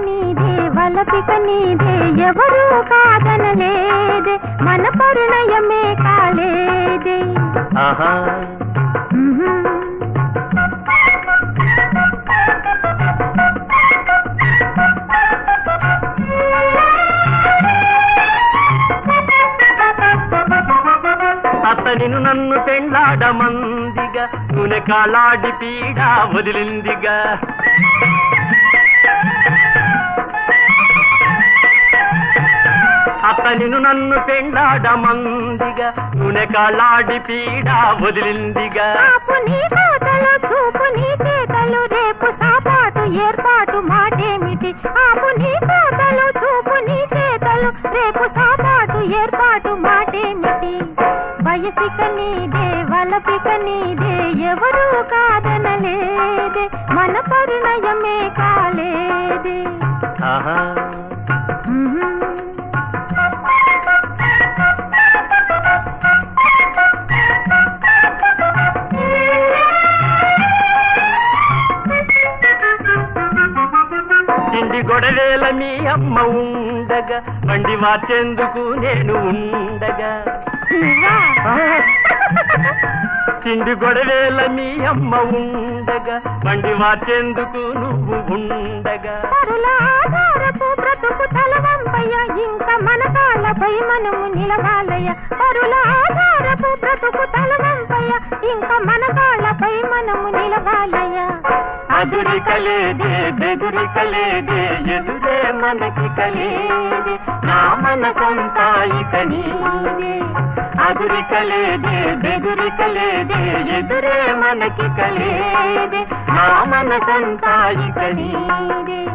నీదే వలపిక నీదే ఎవరూ కాదనలేదే మన పరిణయమే కాలేదే ఆహా మ్హూ. అతనిను నన్ను పెండాడమందిగా నూనె కాలాడి పీడ వదిలిందిగా అతనిను నన్ను పెండాడమందిగా నూనె కాలాడి పీడ వదిలిందిగా ఆపు నీ కోతలు చూపు నీ చేతలు రేపు సాపాటు ఏర్పాటు మాటేమిటి ఆపు నీ కోతలు చూపు నీ చేతలు రేపు సాపాటు ఏర్పాటు మాటేమిటి వయసిక నీదే వలపిక నీదే ఎవరూ కాదనలేదే మన పరిణయమే కాలేదే ఆహా మ్హూ. తిండి గొడవేల మీ అమ్మ ఉండగా బండి మార్చేందుకు నేను ఉండగా నువ్వా? తిండి గొడవేల మీ అమ్మ ఉండగా బండి మార్చేందుకు నువ్వు ఉండగా పరుల ఆధారపు బ్రతుకు తలవంపయ్య ఇంకా మన కాళ్ళపై మనము నిలవాలయ్య పరుల ఆధారపు బ్రతుకు తలవంపయ్య ఇంకా మన కాళ్ళపై మనము నిలవాలయ్య అదురి కలేదే బెదురి కలేదే ఎదురే మనకి కలేదే నా మనసంతా ఇక నీదే అదురి కలేదే బెదురి కలేదే ఎదురే మనకి కలేదే నా మనసంతా ఇక నీదే